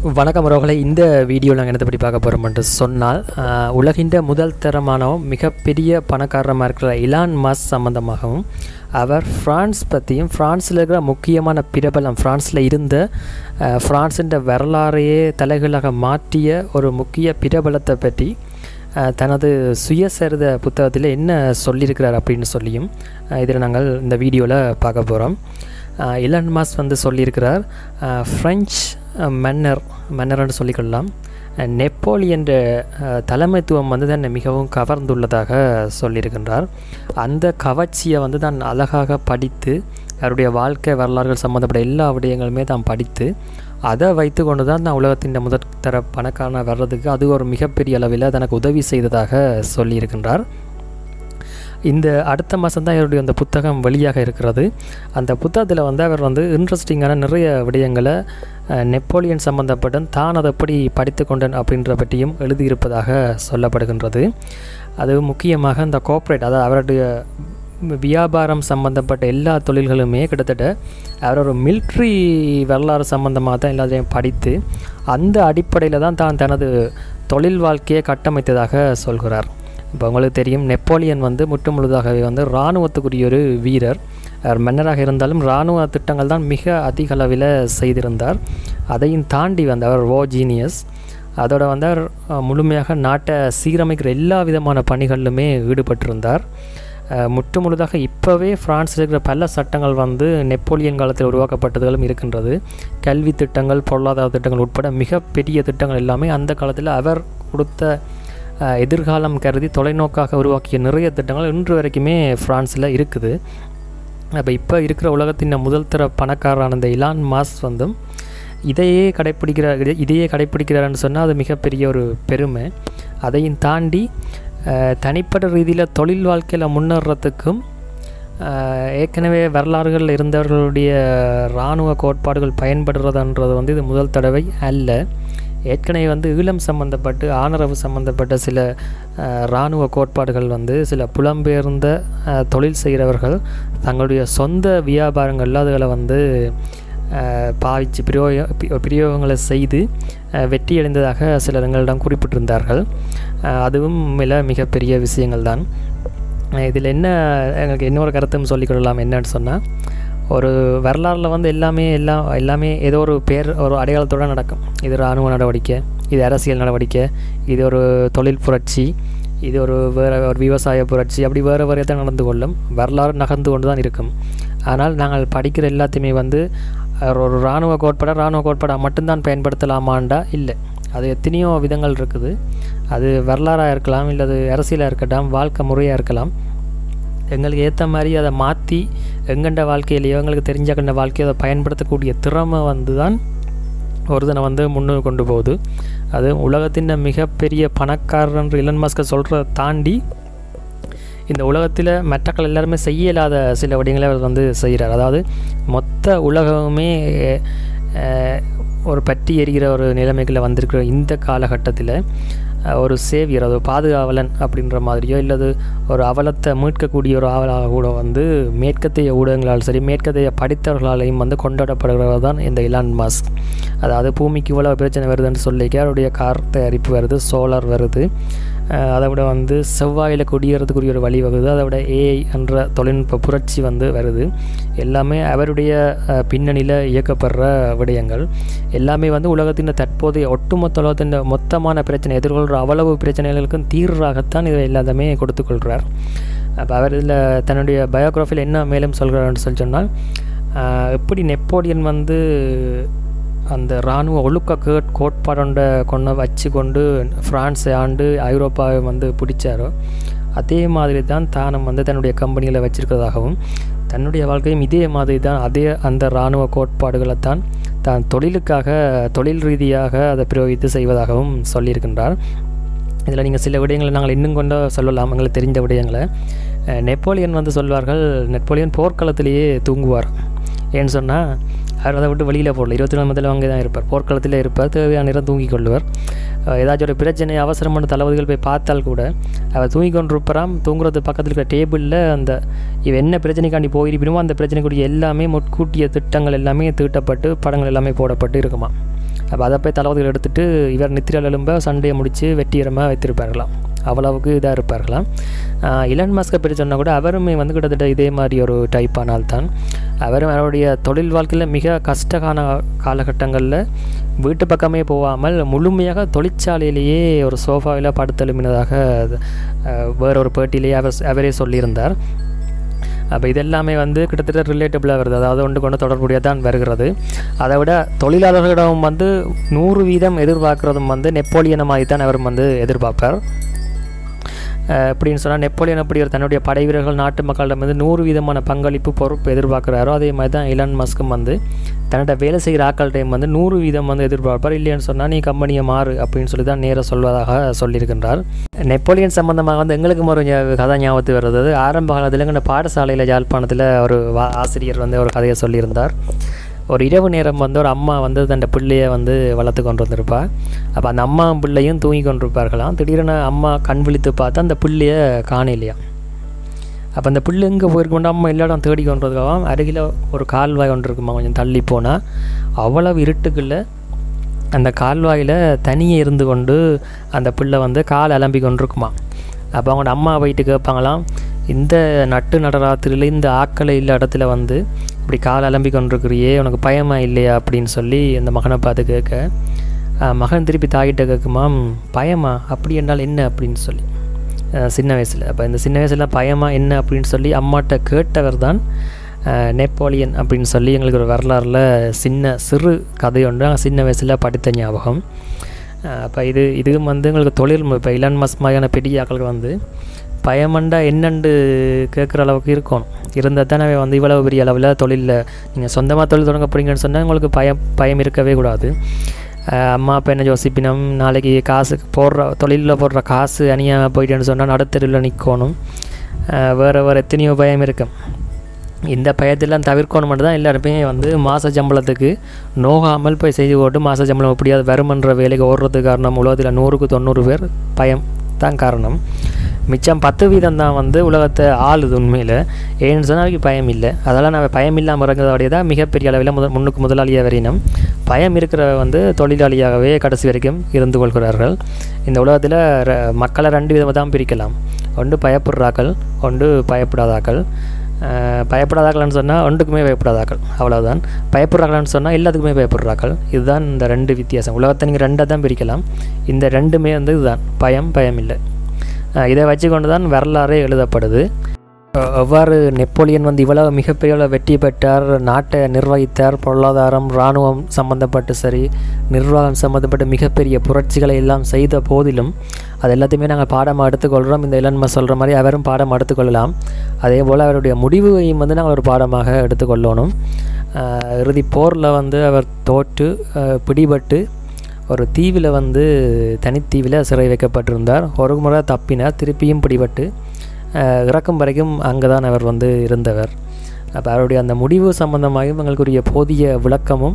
வணக்கம் உறவுகளை இந்த வீடியோவில் நாங்கள் என்னத்தை பற்றி பார்க்க போகிறோம்னு சொன்னால் ஆஹ், உலகின் முதல் தரமானவும் மிகப்பெரிய பணக்காரமாக இருக்கிற இலான் மஸ் சம்பந்தமாகவும் அவர் ஃப்ரான்ஸ் பற்றியும் ஃப்ரான்ஸில் இருக்கிற முக்கியமான பிரபலம் ஃப்ரான்ஸில் இருந்த ஆஹ், ஃப்ரான்ஸின் வரலாறையே தலைகளாக மாற்றிய ஒரு முக்கிய பிரபலத்தை பற்றி ஆஹ், தனது சுயசரித புத்தகத்தில் என்ன சொல்லியிருக்கிறார் அப்படின்னு சொல்லியும் இதில் நாங்கள் இந்த வீடியோவில் பார்க்க போகிறோம் இலன் மாஸ் வந்து சொல்லியிருக்கிறார் ஆஹ், ஃப்ரெஞ்ச் அஹ், மன்னர் மன்னர்னு சொல்லிக்கொள்ளலாம் அஹ், நெப்போலியன் அஹ், தலைமைத்துவம் வந்து தன்னை மிகவும் கவர்ந்துள்ளதாக சொல்லியிருக்கின்றார் அந்த கவர்ச்சியை வந்து தான் அழகாக படித்து அவருடைய வாழ்க்கை வரலாறுகள் சம்மந்தப்பட்ட எல்லா விடயங்களுமே தான் படித்து அதை வைத்து கொண்டு தான் நான் உலகத்தின் முதற்தர பணக்காரனாக வர்றதுக்கு அது ஒரு மிகப்பெரிய அளவில் தனக்கு உதவி செய்ததாக சொல்லியிருக்கின்றார் இந்த அடுத்த மாதம் தான் இவருடைய அந்த புத்தகம் வெளியாக இருக்கிறது அந்த புத்தகத்தில் வந்து அவர் வந்து இன்ட்ரெஸ்டிங்கான நிறைய விடயங்களை அஹ், நெப்போலியன் சம்பந்தப்பட்ட தான் அதை எப்படி படித்து கொண்டேன் அப்படின்ற பற்றியும் எழுதியிருப்பதாக சொல்லப்படுகின்றது அது முக்கியமாக இந்த கோஆப்ரேட் அதாவது அவருடைய வியாபாரம் சம்பந்தப்பட்ட எல்லா தொழில்களுமே கிட்டத்தட்ட அவர் ஒரு மிலிட்ரி வரலாறு சம்பந்தமாக தான் எல்லாத்தையும் படித்து அந்த அடிப்படையில் தான் தான் தனது தொழில் வாழ்க்கையை கட்டமைத்ததாக சொல்கிறார் இப்போ உங்களுக்கு தெரியும் நெப்போலியன் வந்து முற்று முழுதாகவே வந்து இராணுவத்துக்குரிய ஒரு வீரர் அவர் மன்னராக இருந்தாலும் இராணுவ திட்டங்கள் தான் மிக அதிக அளவில் செய்திருந்தார் அதையும் தாண்டி வந்து அவர் ஓ ஜீனியஸ் அதோட வந்து அவர் அஹ், முழுமையாக நாட்டை சீரமைக்கிற எல்லா விதமான பணிகளிலுமே ஈடுபட்டிருந்தார் அஹ், முற்று முழுதாக இப்போவே ஃப்ரான்ஸில் இருக்கிற பல சட்டங்கள் வந்து நெப்போலியன் காலத்தில் உருவாக்கப்பட்டதுகளும் இருக்கின்றது கல்வி திட்டங்கள் பொருளாதார திட்டங்கள் உட்பட மிகப்பெரிய திட்டங்கள் எல்லாமே அந்த காலத்தில் அவர் கொடுத்த அஹ், எதிர்காலம் கருதி தொலைநோக்காக உருவாக்கிய நிறைய திட்டங்கள் இன்று வரைக்குமே ஃப்ரான்ஸில் இருக்குது அப்போ இப்போ இருக்கிற உலகத்தின் முதல் தர பணக்காரரான இந்த இலான் மாஸ் வந்தும் இதையே கடைப்பிடிக்கிறார் இதை- இதையே கடைப்பிடிக்கிறாருன்னு சொன்னால் அது மிகப்பெரிய ஒரு பெருமை அதையும் தாண்டி அஹ், தனிப்பட்ட ரீதியில் தொழில் வாழ்க்கையில் முன்னேறத்துக்கும் அஹ், ஏற்கனவே வரலாறுகள் இருந்தவர்களுடைய இராணுவ கோட்பாடுகள் பயன்படுறதுன்றது வந்து இது முதல் தடவை அல்ல ஏற்கனவே வந்து ஈழம் சம்பந்தப்பட்டு ஆனரவு சம்பந்தப்பட்ட சில அஹ், இராணுவ கோட்பாடுகள் வந்து சில புலம்பெயர்ந்த அஹ், தொழில் செய்கிறவர்கள் தங்களுடைய சொந்த வியாபாரங்களில் அதுகளை வந்து அஹ், பாவிச்சு பிரயோக பி- பிரயோகங்களை செய்து அஹ், வெற்றியடைந்ததாக சிலர் எங்களிடம் குறிப்பிட்டிருந்தார்கள் அஹ், அதுவும் மிக மிகப்பெரிய விஷயங்கள் தான் இதில் என்ன எங்களுக்கு இன்னொரு கருத்தும் சொல்லிக்கொள்ளலாம் என்னன்னு சொன்னால் ஒரு வரலாறில் வந்து எல்லாமே எல்லாம் எல்லாமே ஏதோ ஒரு பேர் ஒரு அடையாளத்தோடு நடக்கும் இது இராணுவ நடவடிக்கை இது அரசியல் நடவடிக்கை இது ஒரு தொழில் புரட்சி இது ஒரு வேறு ஒரு விவசாய புரட்சி அப்படி வேறு வேறு தான் நடந்து கொள்ளும் வரலாறு நகர்ந்து கொண்டு தான் இருக்கும் ஆனால் நாங்கள் படிக்கிற எல்லாத்தையுமே வந்து ஒரு ஒரு இராணுவ கோட்பாடை இராணுவ கோட்பாடை மட்டும்தான் பயன்படுத்தலாமாண்டா இல்லை அது எத்தனையோ விதங்கள் இருக்குது அது வரலாறாக இருக்கலாம் இல்லை அது அரசியலாக இருக்கட்டும் வாழ்க்கை முறையாக இருக்கலாம் எங்களுக்கு ஏற்ற மாதிரி அதை மாற்றி எங்கண்ட வாழ்க்கையிலையோ எங்களுக்கு தெரிஞ்ச கண்ட வாழ்க்கையை அதை பயன்படுத்தக்கூடிய திறமை வந்து தான் ஒருத்தனை வந்து முன்னுக்கு கொண்டு போகுது அது உலகத்தின் மிகப்பெரிய பணக்காரன் இலன் மஸ்கை சொல்கிறத தாண்டி இந்த உலகத்தில் மற்றக்கள் எல்லாருமே செய்ய இயலாத சில விடயங்களை அவர் வந்து செய்கிறார் அதாவது மொத்த உலகமுமே அஹ், ஒரு பற்றி எரிகிற ஒரு நிலைமைக்குள்ள வந்திருக்கிற இந்த காலகட்டத்தில் அஹ், ஒரு சேவியர் அது பாதுகாவலன் அப்படின்ற மாதிரியோ இல்லது ஒரு அவலத்தை மீட்கக்கூடிய ஒரு ஆவலாக கூட வந்து மேற்கத்தைய ஊடகங்களால் சரி மேற்கத்தைய படித்தவர்களாலையும் வந்து கொண்டாடப்படுகிறவர் தான் இந்த இலான் மாஸ்க் அதாவது பூமிக்கு இவ்வளோ பிரச்சனை வருதுன்னு சொல்லிக்க அவருடைய கார் தயாரிப்பு வருது சோலார் வருது அஹ், அதை விட வந்து செவ்வாயில் குடியேறதுக்குரிய ஒரு வழி வருது அதை விட ஏஐ என்ற தொழில்நுட்ப புரட்சி வந்து வருது எல்லாமே அவருடைய அஹ், பின்னணியில் இயக்கப்படுற விடயங்கள் எல்லாமே வந்து உலகத்தின் தற்போதைய ஒட்டுமொத்த உலகத்தின் மொத்தமான பிரச்சனை எதிர்கொள்கிற அவ்வளவு பிரச்சனைகளுக்கும் தீர்வாகத்தான் இதை எல்லாத்தையுமே கொடுத்துக்கொள்கிறார் அப்போ அவர் இதில் தன்னுடைய பயோகிராஃபியில் என்ன மேலும் சொல்கிறார்னு சொல்லி சொன்னால் அஹ், எப்படி நெப்போலியன் வந்து அந்த இராணுவ ஒழுக்க கேட் கோட்பாடொண்ட கொண்டு வச்சு கொண்டு ஃப்ரான்ஸை ஆண்டு ஐரோப்பாவை வந்து பிடிச்சாரோ அதே மாதிரி தான் தானும் வந்து தன்னுடைய கம்பெனிகளை வச்சிருக்கிறதாகவும் தன்னுடைய வாழ்க்கையும் இதே மாதிரி தான் அதே அந்த இராணுவ கோட்பாடுகளை தான் தான் தொழிலுக்காக தொழில் ரீதியாக அதை பிரயோகித்து செய்வதாகவும் சொல்லியிருக்கின்றார் இதில் நீங்கள் சில விடயங்களை நாங்கள் இன்னும் கொண்டு சொல்லலாம் எங்களுக்கு தெரிந்த விடயங்களை அஹ், நெப்போலியன் வந்து சொல்வார்கள் நெப்போலியன் போர்க்களத்திலேயே தூங்குவார் ஏன்னு சொன்னால் அவர் அதை விட்டு வெளியில் போடல இருபத்தி நாலு முதல்ல அங்கே தான் இருப்பார் போர்க்களத்தில் இருப்பார் தேவையான நேரம் தூங்கி கொள்ளுவார் அஹ் ஏதாச்சும் ஒரு பிரச்சனை அவசரமான தளபதிகள் போய் பார்த்தால் கூட அவர் தூங்கி கொண்டிருப்பாராம் தூங்குறது பக்கத்தில் இருக்கிற டேபிளில் அந்த இவன் என்ன பிரச்சனைக்காண்டி போயிருப்பினுமோ அந்த பிரச்சனைக்குரிய எல்லாமே முட்கூட்டிய திட்டங்கள் எல்லாமே தீட்டப்பட்டு படங்கள் எல்லாமே போடப்பட்டு இருக்குமா அப்போ அதை போய் தளபதிகள் எடுத்துகிட்டு இவர் நித்திரையில் எழும்ப சண்டையை முடித்து வெற்றிகரமாக வைத்திருப்பார்களாம் அவ்வளவுக்கு இதாக இருப்பார்களாம் இலன் மாஸ்கை பற்றி சொன்னால் கூட அவருமே வந்து கிட்டத்தட்ட இதே மாதிரி ஒரு டைப்பான ஆள் தான் அவரும் அவருடைய தொழில் வாழ்க்கையில் மிக கஷ்டகான காலகட்டங்களில் வீட்டு பக்கமே போகாமல் முழுமையாக தொழிற்சாலையிலேயே ஒரு சோஃபாவில் படுத்தெழுமினதாக வேற ஒரு பேட்டியிலேயே அவர் அவரே சொல்லியிருந்தார் அப்போ இதெல்லாமே வந்து கிட்டத்தட்ட ரிலேட்டபிளாக வருது அதாவது ஒன்று கொண்டு தொடர்புடைய தான் வருகிறது அதை விட தொழிலாளர்களிடம் வந்து நூறு வீதம் எதிர்பார்க்குறதும் வந்து நெப்போலியனை மாதிரி தான் அவர் வந்து எதிர்பார்ப்பார் எப்படின்னு சொன்னால் நெப்போலியன் அப்படி ஒரு தன்னுடைய படை வீரர்கள் நாட்டு மக்களிடம் வந்து நூறு விதமான பங்களிப்பு பொறுப்பு எதிர்பார்க்குறாரோ அதே மாதிரி தான் இலன் மஸ்கும் வந்து தன்னோட வேலை செய்கிற ஆக்கள் டைம் வந்து நூறு வீதம் வந்து எதிர்பார்ப்பார் இல்லைன்னு சொன்னால் நீ கம்பெனியை மாறு அப்படின்னு சொல்லி தான் நேராக சொல்வதாக சொல்லியிருக்கின்றார் நெப்போலியன் சம்பந்தமாக வந்து எங்களுக்கும் ஒரு கதை ஞாபகத்து வருது ஆரம்ப காலத்தில் எங்கள் பாடசாலையில் யாழ்ப்பாணத்தில் ஒரு ஆசிரியர் வந்து ஒரு கதையை சொல்லியிருந்தார் ஒரு இரவு நேரம் வந்து ஒரு அம்மா வந்து தன் பிள்ளையை வந்து வளர்த்து கொண்டு வந்திருப்பா அப்போ அந்த அம்மா பிள்ளையும் தூங்கி கொண்டிருப்பார்களாம் திடீரென அம்மா கண் விழித்து பார்த்தா அந்த பிள்ளையை காணலையா அப்போ அந்த பிள்ளை எங்கே போயிருக்கோண்டு அம்மா எல்லா இடம் தேடி கொண்டதுக்காகவும் அருகில் ஒரு கால்வாய் ஒன்று இருக்குமா கொஞ்சம் தள்ளி போனால் அவ்வளவு இருட்டுக்குள்ளே அந்த கால்வாயில் தனியே இருந்து கொண்டு அந்த பிள்ளை வந்து கால் அலம்பி கொண்டிருக்குமா அப்போ அவங்களோட அம்மா போயிட்டு கேட்பாங்களாம் இந்த நட்டு நடராத்திரியில் இந்த ஆக்களை இல்ல இடத்துல வந்து இப்படி கால் அலம்பி கொண்டிருக்கிறியே உனக்கு பயமா இல்லையா அப்படின்னு சொல்லி அந்த மகனை பார்த்து கேட்க மகன் திருப்பி தாகிட்ட கேட்குமாம் பயமா அப்படி என்றால் என்ன அப்படின்னு சொல்லி சின்ன வயசில் அப்போ இந்த சின்ன வயசில் பயமா என்ன அப்படின்னு சொல்லி அம்மாட்ட கேட்டவர் தான் நெப்போலியன் அப்படின்னு சொல்லி எங்களுக்கு ஒரு வரலாறில் சின்ன சிறு கதை ஒன்று சின்ன வயசில் படித்த ஞாபகம் அப்போ இது இதுவும் வந்து எங்களுக்கு தொழில் இப்போ இலன் மஸ் மாதிரியான பெரிய ஆக்களுக்கு வந்து பயமண்டா என்னண்டு கேட்குற அளவுக்கு இருக்கணும் இருந்தால் தானே வந்து இவ்வளவு பெரிய அளவில் தொழிலில் நீங்கள் சொந்தமாக தொழில் தொடங்க போகிறீங்கன்னு சொன்னால் உங்களுக்கு பயம் பயம் இருக்கவே கூடாது அம்மா அப்பா என்ன யோசிப்பினம் நாளைக்கு காசு போடுற தொழிலில் போடுற காசு அணியாக போயிட்டேன்னு சொன்னால் நடுத்தருவில் நிற்கணும் வேறு வேறு எத்தனையோ பயம் இருக்கும் இந்த பயத்தெல்லாம் தவிர்க்கணும் மட்டும் தான் எல்லாருமே வந்து மாத சம்பளத்துக்கு நோகாமல் போய் செய்து போட்டு மாத சம்பளம் எப்படியாவது வருமன்ற வேலைக்கு ஓடுறதுக்கு காரணம் உலகத்தில் நூறுக்கு தொண்ணூறு பேர் பயம் தான் காரணம் மிச்சம் பத்து வீதம் தான் வந்து உலகத்தை ஆளுது உண்மையில் ஏன்னு சொன்னால் அதுக்கு பயம் இல்லை அதெல்லாம் நம்ம பயம் இல்லாமல் இறங்குறதோடைய தான் மிகப்பெரிய அளவில் முதல் முன்னுக்கு முதலாளியாக வரையினம் பயம் இருக்கிற வந்து தொழிலாளியாகவே கடைசி வரைக்கும் இருந்து கொள்கிறார்கள் இந்த உலகத்தில் மக்களை ரெண்டு விதமாக தான் பிரிக்கலாம் ஒன்று பயப்படுறாக்கள் ஒன்று பயப்படாதாக்கள் பயப்படாதாக்கள்னு சொன்னால் ஒன்றுக்குமே பயப்படாதாக்கள் அவ்வளோதான் பயப்படுறாங்களான்னு சொன்னால் எல்லாத்துக்குமே பயப்படுறாக்கள் இதுதான் இந்த ரெண்டு வித்தியாசம் உலகத்தை நீங்கள் ரெண்டாக தான் பிரிக்கலாம் இந்த ரெண்டுமே வந்து இதுதான் பயம் பயம் இல்லை இதை வச்சு கொண்டு தான் வரலாறே எழுதப்படுது எவ்வாறு நெப்போலியன் வந்து இவ்வளவு மிகப்பெரிய அளவு வெற்றி பெற்றார் நாட்டை நிர்வகித்தார் பொருளாதாரம் இராணுவம் சம்மந்தப்பட்டு சரி நிர்வாகம் சம்மந்தப்பட்ட மிகப்பெரிய புரட்சிகளை எல்லாம் செய்த போதிலும் அது எல்லாத்தையுமே நாங்கள் பாடமாக எடுத்துக்கொள்கிறோம் இந்த இளன்மை சொல்கிற மாதிரி அவரும் பாடம் எடுத்துக்கொள்ளலாம் அதே போல் அவருடைய முடிவையும் வந்து நாங்கள் ஒரு பாடமாக எடுத்துக்கொள்ளணும் இறுதி போரில் வந்து அவர் தோற்று பிடிபட்டு ஒரு தீவில் வந்து தனித்தீவில் சிறை வைக்கப்பட்டிருந்தார் ஒரு முறை தப்பினார் திருப்பியும் பிடிபட்டு இறக்கும் வரைக்கும் அங்கே தான் அவர் வந்து இருந்தவர் அப்போ அவருடைய அந்த முடிவு சம்பந்தமாகவும் எங்களுக்குரிய போதிய விளக்கமும்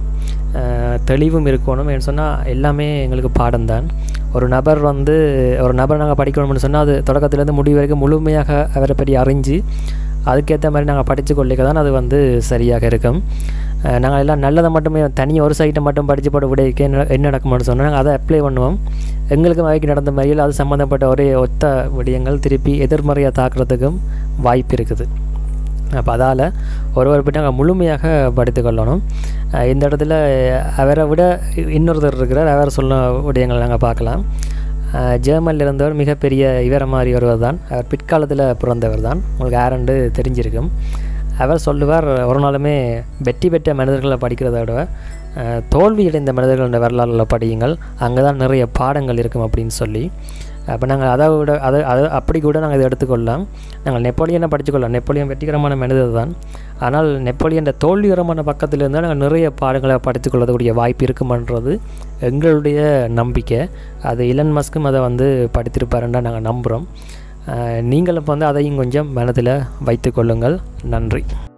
தெளிவும் இருக்கணும் ஏன்னு சொன்னால் எல்லாமே எங்களுக்கு பாடம்தான் ஒரு நபர் வந்து ஒரு நபர் நாங்கள் படிக்கணும்னு சொன்னால் அது தொடக்கத்துலேருந்து முடிவு வரைக்கும் முழுமையாக அவரை பற்றி அறிஞ்சு அதுக்கேற்ற மாதிரி நாங்கள் படித்து கொள்ளிக்க தான் அது வந்து சரியாக இருக்கும் நாங்கள் எல்லாம் நல்லதை மட்டுமே தனியாக ஒரு சைட்டை மட்டும் படித்து போட விடைக்கு என்ன என்ன நடக்கும்னு சொன்னால் நாங்கள் அதை அப்ளை பண்ணுவோம் எங்களுக்கு வாய்க்கு நடந்த மாதிரியில் அது சம்மந்தப்பட்ட ஒரே ஒத்த விடயங்கள் திருப்பி எதிர்மறையாக தாக்குறதுக்கும் வாய்ப்பு இருக்குது அப்போ அதால் ஒருவர் பற்றி நாங்கள் முழுமையாக படித்து கொள்ளணும் இந்த இடத்துல அவரை விட இன்னொருத்தர் இருக்கிறார் அவர் சொல்ல விடயங்களை நாங்கள் பார்க்கலாம் ஜெர்மனில் இருந்தவர் மிகப்பெரிய இவரை மாதிரி ஒருவர் தான் அவர் பிற்காலத்தில் பிறந்தவர் தான் உங்களுக்கு யாருண்டு தெரிஞ்சிருக்கும் அவர் சொல்லுவார் ஒரு நாளுமே வெற்றி பெற்ற மனிதர்களை படிக்கிறத விட தோல்வியடைந்த மனிதர்களோட வரலாறுல படியுங்கள் அங்கே தான் நிறைய பாடங்கள் இருக்கும் அப்படின்னு சொல்லி அப்போ நாங்கள் அதை விட அதை அதை அப்படி கூட நாங்கள் இதை எடுத்துக்கொள்ளலாம் நாங்கள் நெப்போலியனை படித்துக்கொள்ளலாம் நெப்போலியன் வெற்றிகரமான மனிதர் தான் ஆனால் நெப்போலியன் தோல்விகரமான பக்கத்தில் இருந்தால் நாங்கள் நிறைய பாடங்களை படித்துக்கொள்ளக்கூடிய வாய்ப்பு இருக்குமன்றது எங்களுடைய நம்பிக்கை அது இலன் மஸ்க்கும் அதை வந்து படித்திருப்பாருன்னா நாங்கள் நம்புகிறோம் நீங்களும் வந்து அதையும் கொஞ்சம் மனதில் வைத்து கொள்ளுங்கள் நன்றி